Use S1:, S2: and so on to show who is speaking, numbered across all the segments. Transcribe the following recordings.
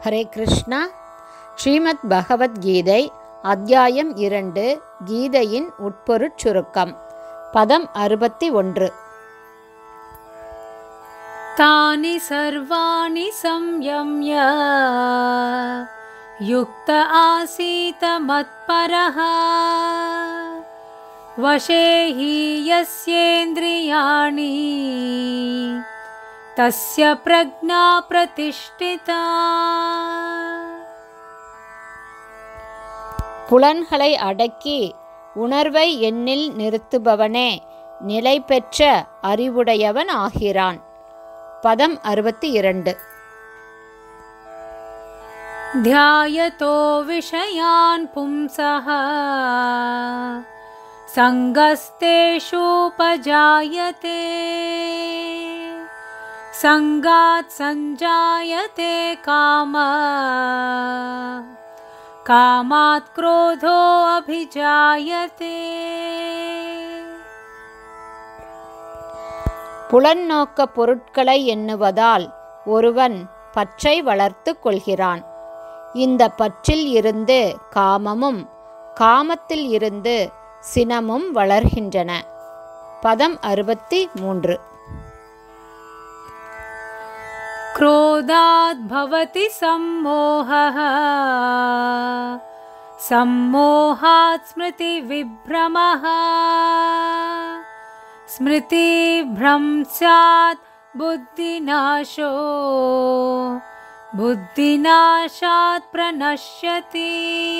S1: ஹரே கிருஷ்ணா ஸ்ரீமத் பகவத்கீதை அத்தியாயம் இரண்டு கீதையின் உட்பொருட் சுருக்கம் பதம் அறுபத்தி ஒன்று
S2: तानि सर्वाणि संयम्य युक्त आसीत मत्परः वशे हि यस्येन्द्रियाणि तस्य प्रज्ञा प्रतिष्ठिता
S1: புலன்களை அடக்கி உணர்வை எண்ணில் நிறுத்துபவனே நிலை பெற்ற அறிவுடையவன் ஆகிறான் பதம் அறுபத்தி இரண்டு
S2: ध्यायतो विषयान् पुंसः सङ्गस्तेषूपजायते सङ्गात् सञ्जायते काम कामात् क्रोधो अभिजायते
S1: புலன்னோக்க பொருட்களை எண்ணுவதால் ஒருவன் பற்றை வளர்த்து கொள்கிறான் இந்த பற்றில் இருந்து காமமும் காமத்தில் இருந்து சினமும் வளர்கின்றன பதம் அறுபத்தி மூன்று
S2: क्रोधात् भवति सम्मोहः सम्मोहात् स्मृतिविभ्रमः स्मृतिभ्रंशात् बुद्धिनाशो बुद्धिनाशात् प्रणश्यति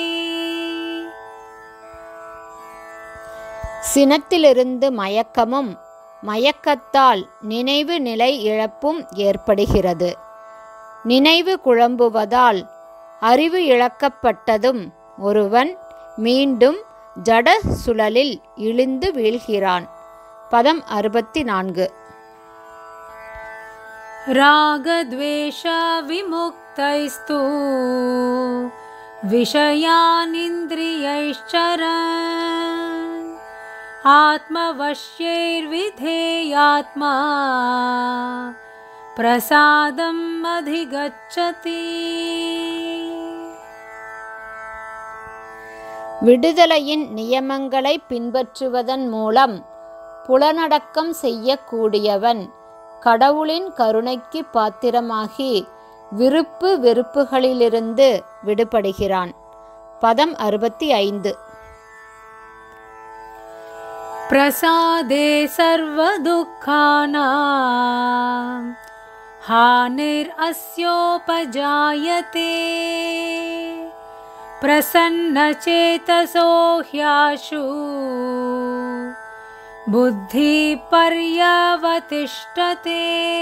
S1: சினத்திலிருந்து மயக்கமும் மயக்கத்தால் நினைவு நிலை இழப்பும் ஏற்படுகிறது நினைவு குழம்புவதால் அறிவு இழக்கப்பட்டதும் ஒருவன் மீண்டும் ஜட சுழலில் இழிந்து வீழ்கிறான் பதம் அறுபத்தி நான்கு
S2: रागद्वेषविमुक्तैस्तु विषयानिन्द्रियैश्चरन् आत्मवश्यैर्विधेयात्मा प्रसादम् अधिगच्छति
S1: விடுதலையின் நியமங்களை பின்பற்றுவதன் மூலம் புலனடக்கம் செய்யக்கூடியவன் கடவுளின் கருணைக்கு பாத்திரமாகி விருப்பு வெறுப்புகளிலிருந்து விடுபடுகிறான் பதம் அறுபத்தி ஐந்து
S2: प्रसादे सर्वदुःखानां हानिरस्योपजायते प्रसन्नचेतसो ह्याशु बुद्धिपर्यवतिष्ठते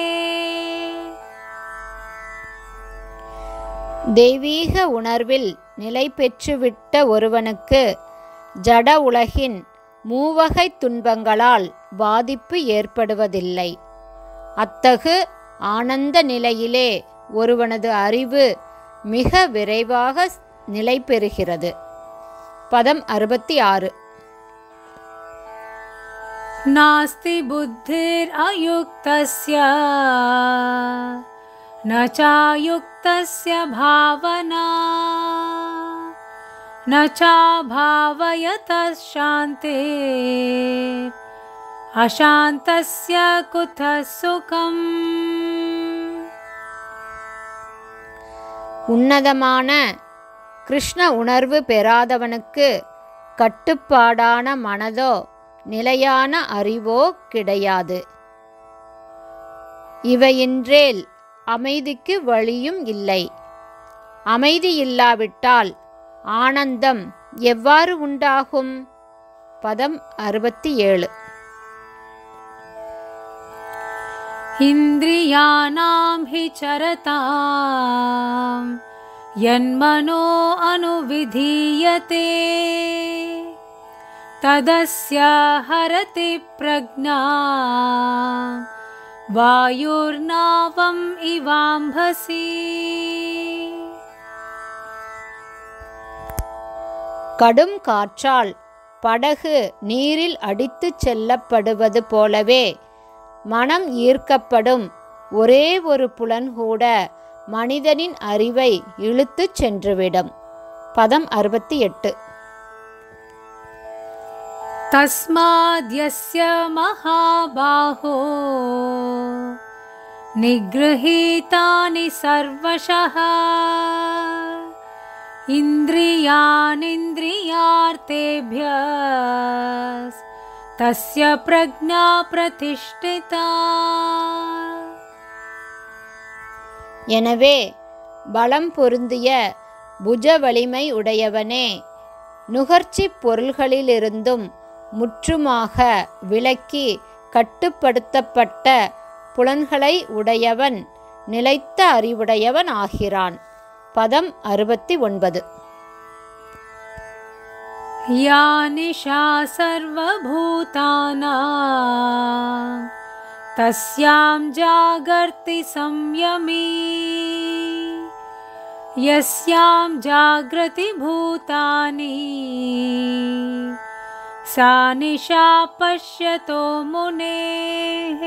S1: தெய்வீக உணர்வில் நிலை பெற்றுவிட்ட ஒருவனுக்கு ஜட உலகின் மூவகை துன்பங்களால் பாதிப்பு ஏற்படுவதில்லை அத்தகு ஆனந்த நிலையிலே ஒருவனது அறிவு மிக விரைவாக நிலை பெறுகிறது பதம் அறுபத்தி ஆறு
S2: नास्ति बुद्धिरयुक्तस्य न चायुक्तस्य भावना न चाभावयतः शान्ते अशान्तस्य कुतः सुखम्
S1: உன்னதமான கிருஷ்ண உணர்வு பெறாதவனுக்கு கட்டுப்பாடான மனதோ நிலையான அறிவோ கிடையாது இவையின்றேல் அமைதிக்கு வழியும் இல்லை அமைதி இல்லாவிட்டால் ஆனந்தம் எவ்வாறு உண்டாகும் பதம் அறுபத்தி ஏழு
S2: इन्द्रियाणां हि चरतां यन्मनो अनुविधीयते तदस्य हरति प्रज्ञा वायुर्नावम् इवाम्भसि
S1: கடும் காற்றால் படகு நீரில் அடித்துச் செல்லப்படுவது போலவே மனம் ஈர்க்கப்படும் ஒரே ஒரு புலன் கூட மனிதனின் அறிவை இழுத்துச் சென்றுவிடும் பதம் அறுபத்தி எட்டு
S2: तस्माद्यस्य महाबाहो निगृहीतानि सर्वशः इन्द्रियाणिन्द्रियार्थेभ्य तस्य प्रज्ञा प्रतिष्ठिता
S1: எனவே பலம் பொருந்திய புஜ வலிமை உடையவனே நுகர்ச்சிப் பொருள்களிலிருந்தும் முற்றுமாக விலக்கி கட்டுப்படுத்தப்பட்ட புலன்களை உடையவன் நிலைத்த அறிவுடையவன் ஆகிறான் பதம் அறுபத்தி ஒன்பது
S2: या निशा सर्वभूतानां तस्यां जागर्ति संयमी यस्यां जाग्रति भूतानि सा निशा पश्यतो मुनेः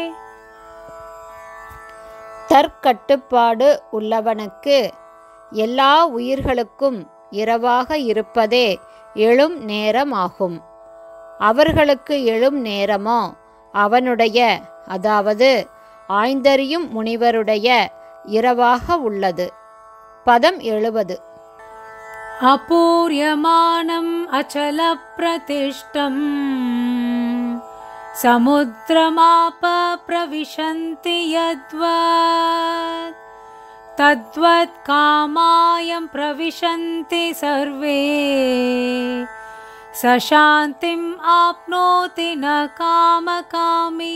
S1: தற்கட்டுப்பாடு உள்ளவனுக்கு எல்லா உயிர்களுக்கும் இரவாக இருப்பதே எழும் நேரமாகும் அவர்களுக்கு எழும் நேரமோ அவனுடைய அதாவது ஆய்ந்தறியும் முனிவருடைய இரவாக உள்ளது பதம் எழுபது
S2: अपूर्यमानम् अचलप्रतिष्ठम् समुद्रमाप प्रविशन्ति यद्वत् तद्वत् कामायं प्रविशन्ति सर्वे स शान्तिम् आप्नोति न कामकामी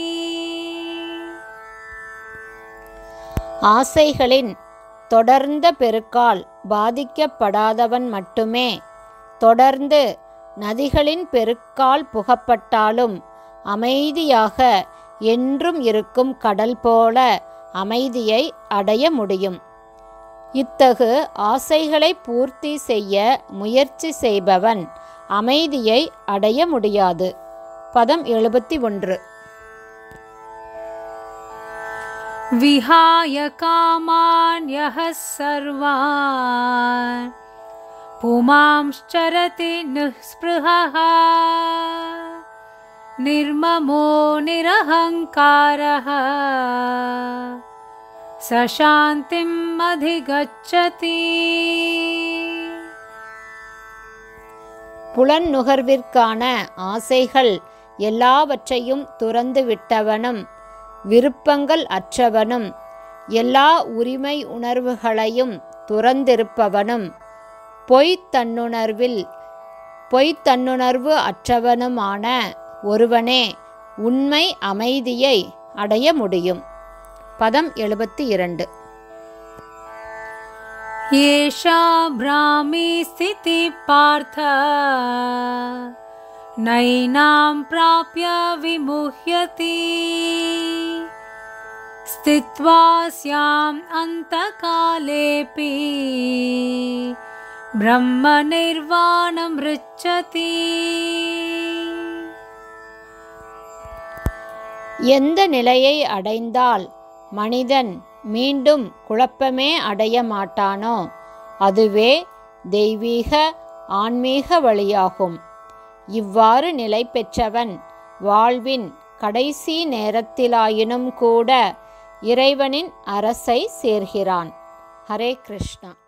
S1: ஆசைகளின் தொடர்ந்த பெருக்கால் பாதிக்கப்படாதவன் மட்டுமே தொடர்ந்து நதிகளின் பெருக்கால் புகப்பட்டாலும் அமைதியாக என்றும் இருக்கும் கடல் போல அமைதியை அடைய முடியும் இத்தகு ஆசைகளை பூர்த்தி செய்ய முயற்சி செய்பவன் அமைதியை அடைய முடியாது பதம் எழுபத்தி ஒன்று
S2: विहाय कामान् यः सर्वान् पुमांश्चरति निःस्पृहः निर्ममो निरहङ्कारः स शान्तिम् अधिगच्छति
S1: புலன் நுகர்விற்கான ஆசைகள் எல்லாவற்றையும் துறந்து விட்டவனும் விருப்பங்கள் அற்றவனும் எல்லா உரிமை உணர்வுகளையும் துறந்திருப்பவனும் பொய் தன்னுணர்வில் பொய் தன்னுணர்வு அற்றவனுமான ஒருவனே உண்மை அமைதியை அடைய முடியும் பதம் எழுபத்தி இரண்டு
S2: एषा भ्रामी स्थितिः पार्थ नैनां प्राप्य विमुह्यति स्थित्वा स्याम् अन्तकालेऽपि ब्रह्मनिर्वाणमृच्छति
S1: எந்த நிலையை அடைந்தால் மனிதன் மீண்டும் குழப்பமே அடைய மாட்டானோ அதுவே தெய்வீக ஆன்மீக வழியாகும் இவ்வாறு நிலை பெற்றவன் வாழ்வின் கடைசி நேரத்திலாயினும் கூட இறைவனின் அரசை சேர்கிறான் ஹரே கிருஷ்ணா